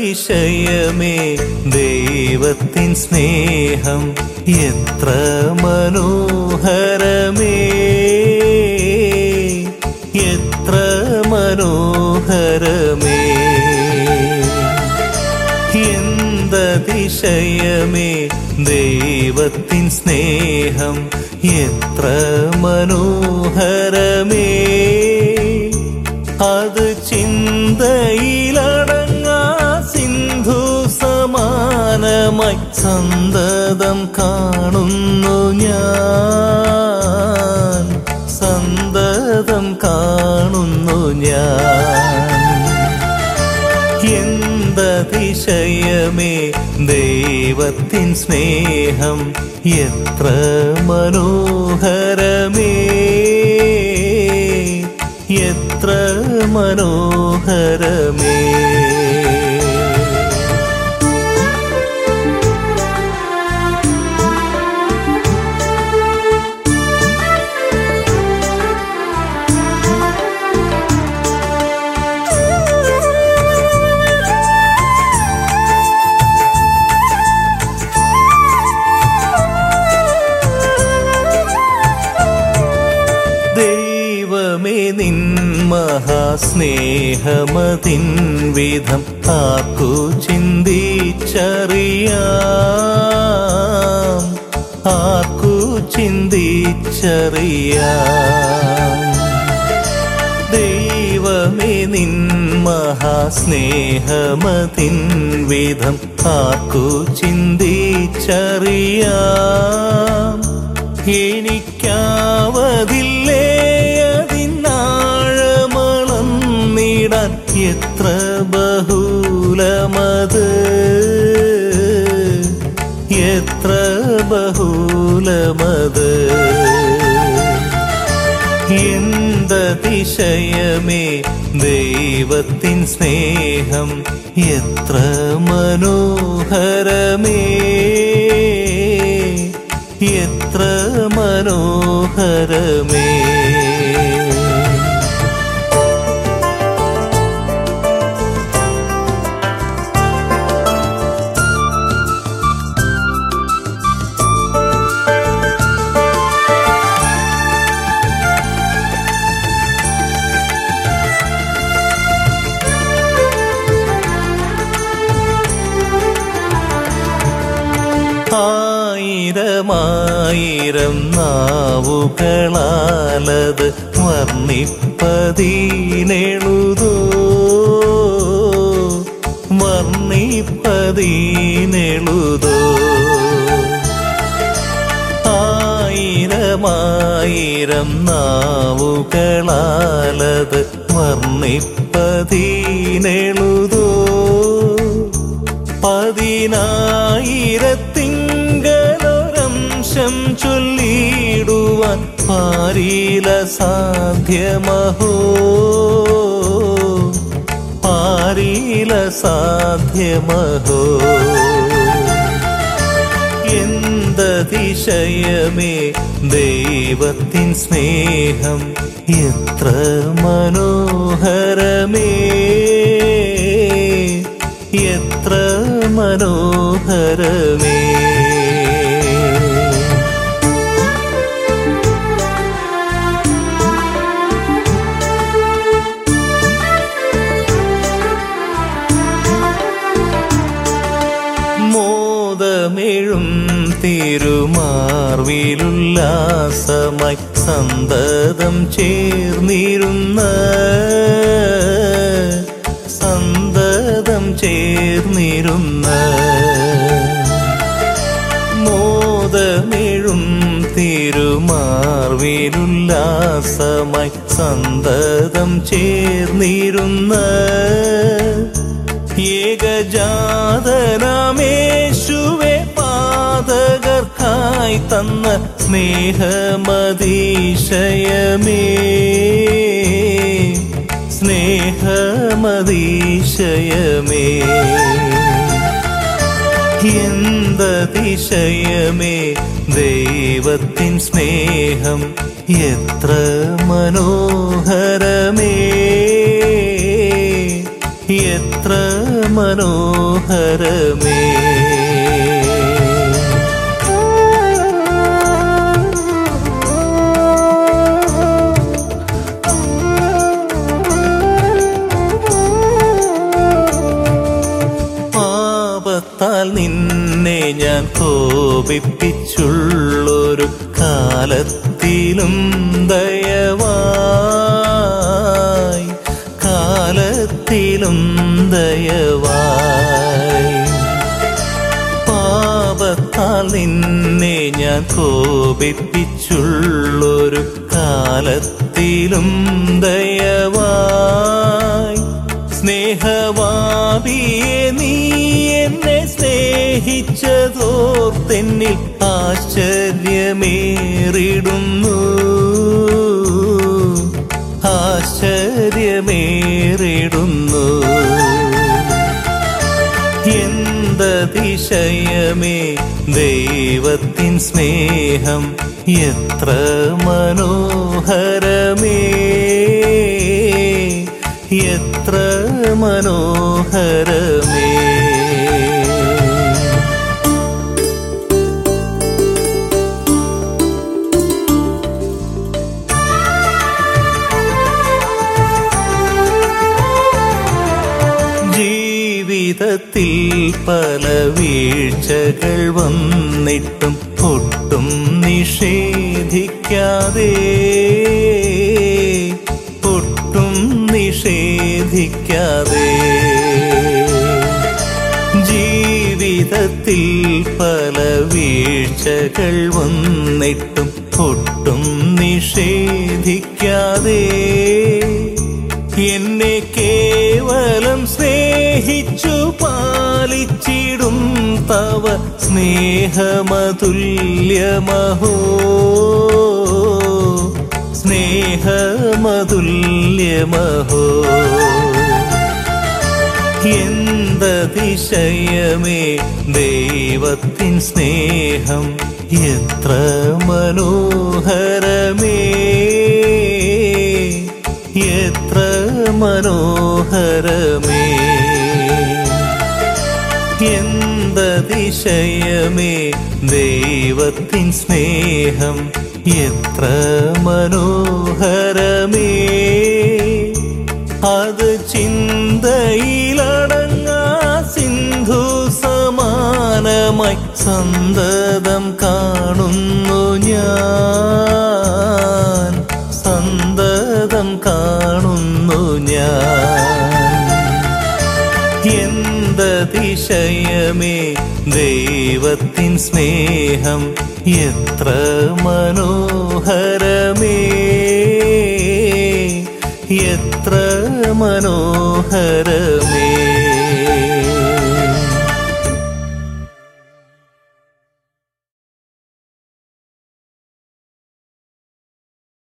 എന്തതിശയമേ ദൈവത്തിൻ സ്നേഹം എത്ര മനോഹരമേ എത്ര മനോഹരമേ എന്തതിശയമേ ദൈവത്തിൻ സ്നേഹം എത്ര മനോഹരമേ അത് ചിന്തയിലടങ്ങാ സിന്ധു സമാനമായി സന്തതം കാണുന്നു ഞാൻ സന്തതം കാണുന്നു ഞാൻ എന്തതിശയമേ ദൈവത്തിൻ സ്നേഹം എത്ര മനോഹരമേ എത്ര മനോഹരമേ ദൈവമേ നിൻ മഹാസ്നേഹമതിൻ വിധം ആർക്കു ചിന്തിച്ചറിയാം ആർക്കു ചിന്തിച്ചറിയാം ദൈവമേ നിൻ മഹാസ്നേഹമതിൻ വിധം ആർക്കു ചിന്തിച്ചറിയാം എനിക്കാവതില്ലേ അതിനാഴമളന്നിടാൻ എത്ര ബഹുലമത് എത്ര ബഹുലമത് എന്തതിശയമേ ദൈവത്തിൻ സ്നേഹം എത്ര മനോഹരമേ എത്ര മനോഹരമേ ആയിരമായിരം നാവുകളാലത് വർണ്ണിപ്പതീനെഴുതോ വർണ്ണിപ്പതീനെഴുതോ ആയിരമായിരം നാവുകളാലത് വർണ്ണിപ്പതീനെഴുതോ പതിനായിരത്തിങ്കലൊരംശം ചൊല്ലിടുവാൻ പാരീല സാധ്യമഹോ പാരീല സാധ്യമഹോ എന്തതിശയമേ ദൈവത്തിൻ സ്നേഹം എത്ര മനോഹരമേ എത്ര മനോഹരമേ മോദമെഴും തിരുമാർവിലുല്ലാസമായി സന്തതം ചേർന്നിരുന്ന സന്തതം ചേർന്നിരുന്ന മോദമെഴും തിരുമാർവിലുല്ലാസമായി സന്തതം ചേർന്നിരുന്ന ഏകജാതനാമേശുവെ പാതകർക്കായി തന്ന സ്നേഹമതീശയമേ സ്നേഹമതീശയമേ എന്തതിശയമേ ദൈവത്തിൻ സ്നേഹം എത്ര മനോഹരമേ എത്ര മനോഹരമേ പാപത്താൽ നിന്നെ ഞാൻ കോപിപ്പിച്ചുള്ളൊരു കാലത്തിലും ദയവായി കാലത്തിലും ദയവായി പാപത്താൽ നിന്നെ ഞാൻ കോപിപ്പിച്ചുള്ളൊരു കാലത്തിലും ദയവായി സ്നേഹവാദിയെ നീ എന്നെ സ്നേഹിച്ചതോർത്തെന്നിൽ ആശ്ചര്യമേറിടുന്നു ആശ്ചര്യമേറിടുന്നു എന്തതിശയമേ ദൈവത്തിൻ സ്നേഹം എത്ര മനോഹരമേ എത്ര മനോഹരമേ ജീവിതത്തിൽ പല വീഴ്ചകൾ വന്നിട്ടും ഒട്ടും നിഷേധിക്കാതെ ഒട്ടും നിഷേധിക്കാതെ ജീവിതത്തിൽ പല വീഴ്ചകൾ വന്നിട്ടും ഒട്ടും നിഷേധിക്കാതെ എന്നെ കേവലം സ്നേഹിച്ചു പാലിച്ചിടും തവ സ്നേഹമതുല്യമഹോ സ്നേഹമതുല്യമഹോ എന്തതിശയമേ ദൈവത്തിൻ സ്നേഹം എത്ര മനോഹരമേ എത്ര മനോഹരമേ എന്തതിശയമേ ദൈവത്തിൻ സ്നേഹം എത്ര മനോഹരമേ അത് ചിന്തയിലടങ്ങാ സിന്ധു സമാനമായി സന്തതം കാണുന്നു ഞാൻ സന്തതം കാണുന്നു ഞാൻ എന്തതിശയമേ ദൈവത്തിൻ സ്നേഹം എത്ര മനോഹരമേ എത്ര മനോഹരമേ